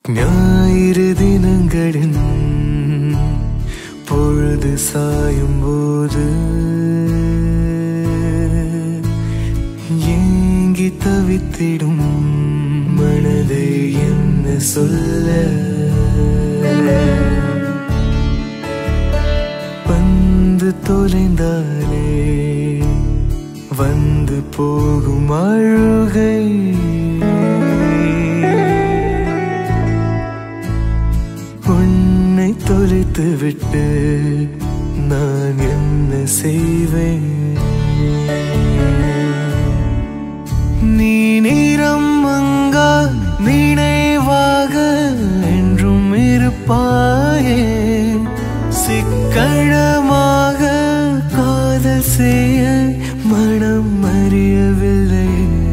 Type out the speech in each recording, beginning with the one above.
ஞாயிறு தினங்களின் பொழுது சாயும் போது ஏங்கி தவித்திடும் மனதை என்ன சொல்ல வந்து தொலைந்தாலே வந்து போகும் அழுகை உன்னை தொலைத்து விட்டு நான் என்ன செய்வேன் நீ நிறம் மங்கா நினைவாக என்றும் இருப்பாயே சிக்கழமாக காதல் செய்ய மனம் அறியவில்லை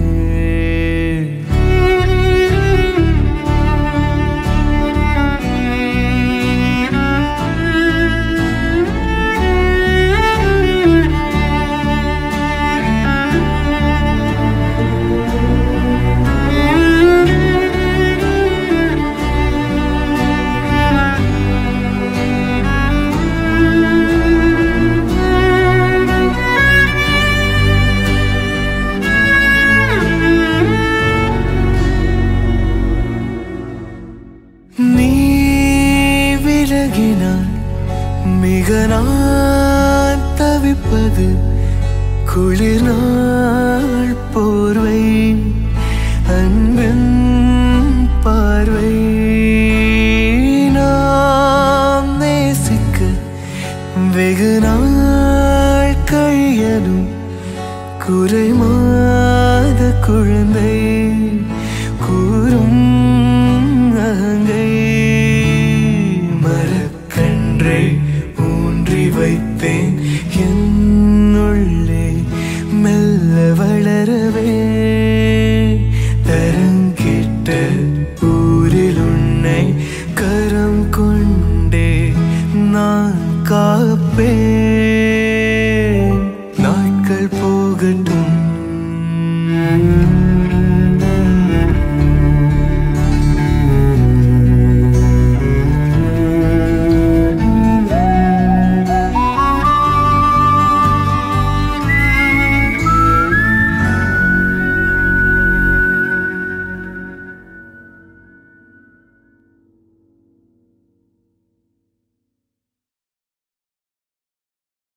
நீ விலகினான் மிக நான் தவிப்பது குளிர் நாள் போர்வை அன்பின் பார்வை